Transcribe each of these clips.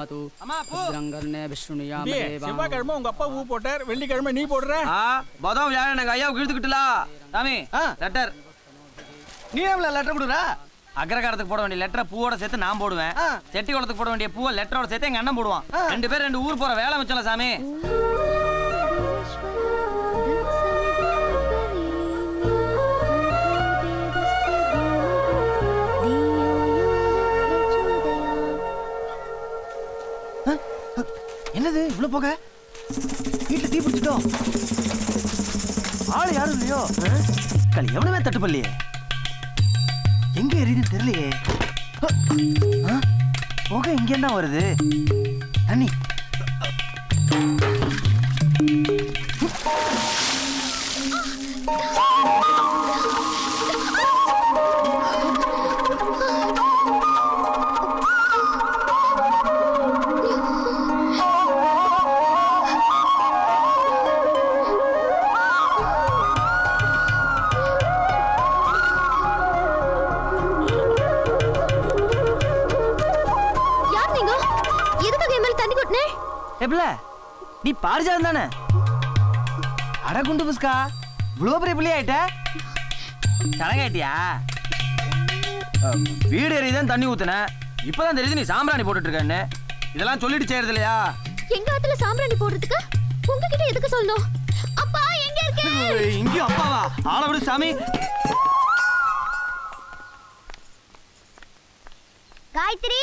ददातु அம்மா பூ भद्रङ्गर्णे विष्णुयाम தம்பி, देवाः செவ்வாய்க்கிழமை உங்க அப்பா ஊ போட்டார் வெள்ளிக்கிழமை நீ போடுற ஆ பதம் வியாழன் எனக்கு ஐயாவுக்கு இழுத்துக்கிட்டுலா சாமி ஆ. லெட்டர் நீ எவ்வளவு லெட்டர் கொடுக்குற அக்ரகாரத்துக்கு போட வேண்டிய லெட்டரை பூவோட சேர்த்து நான் போடுவேன் ஆ. செட்டி குளத்துக்கு போட வேண்டிய பூவை லெட்டரோட சேர்த்து எங்க அண்ணன் போடுவான் ஆ. ரெண்டு பேரும் ரெண்டு ஊர் போற வேலை மிச்சம்ல சாமி என்னது இவ்வளவு போக வீட்டுல தீ பிடிச்சிட்டோம் ஆள் யாரும் இல்லையோ களி எவனுமே தட்டு பண்ணலையே எங்க எரியுதுன்னு தெரியலையே அ, ஆ, புகை இங்க என்ன வருது தண்ணி யார் நீங்க எதுக்காக என் மேல தண்ணி கொட்டினே எப்பல நீ பாரிஜாதம் தானே அட குண்டு புஸ்கா இவ்வளோ பெரிய பிள்ளை ஆயிட்ட சனகாயிட்டியா வீடு எரியுதான் தண்ணி ஊத்துனேன் இப்பதான் தெரியுது நீ சாம்பிராணி போட்டுட்டு இருக்கன்னு இதெல்லாம் சொல்லிட்டு செய்யறது இல்லையா எங்க ஆத்துல சாம்பிராணி போடுறதுக்கு உங்ககிட்ட எதுக்கு சொல்லணும் அப்பா எங்க இருக்க இங்கேயும் அப்பாவா ஆளை விடு சாமி காயத்ரி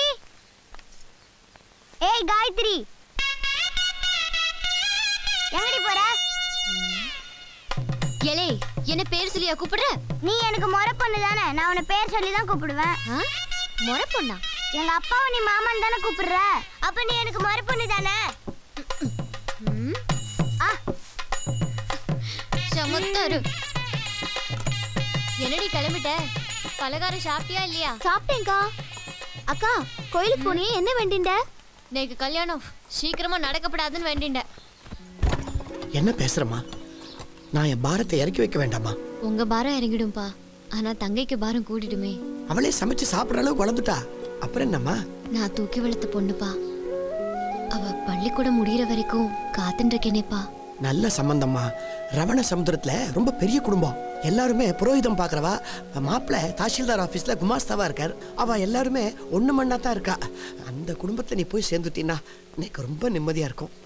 ஏய் காயத்ரி எங்கடி போற ஏலே என்ன பேர் சொல்லியா கூப்பிடுற நீ எனக்கு முறை பொண்ணு தானே நான் உன்னை பேர் சொல்லி தான் கூப்பிடுவேன் ஆ? முறை பொண்ணா எங்க அப்பாவை நீ மாமன் தானே கூப்பிடுற அப்ப நீ எனக்கு முறை பொண்ணு தானே ம், ஆ சமத்தாரு என்னடி கிளம்பிட்ட பலகாரம் சாப்பிட்டியா இல்லையா சாப்பிட்டேன்க்கா அக்கா கோயிலுக்கு போனியே என்ன வேண்டிண்ட நேக்கு கல்யாணம் சீக்கிரமா நடக்கப்படாதுன்னு வேண்டிண்ட என்ன பேசுறமா நான் என் பாரத்தை இறக்கி வைக்க வேண்டாமா உங்க பாரம் இறங்கிடும்பா ஆனா தங்கைக்கு பாரம் கூட்டிடுமே அவளே சமைச்சு சாப்பிடுற அளவுக்கு வளர்ந்துட்டா அப்புறம் என்னம்மா நான் தூக்கி வளர்த்த பொண்ணுப்பா அவ பள்ளிக்கூடம் முடியிற வரைக்கும் காத்துட்டு இருக்கேனேப்பா நல்ல சம்பந்தம்மா ரவண சமுத்திரத்துல ரொம்ப பெரிய குடும்பம் எல்லாருமே புரோகிதம் பார்க்கறவா மாப்பிள்ளை தாசில்தார் ஆபீஸ்ல குமாஸ்தாவா இருக்கார் அவ எல்லாருமே ஒண்ணு மண்ணா தான் இருக்கா அந்த குடும்பத்தை நீ போய் சேர்ந்துட்டீன்னா எனக்கு ரொம்ப நிம்மதியா இருக்கும்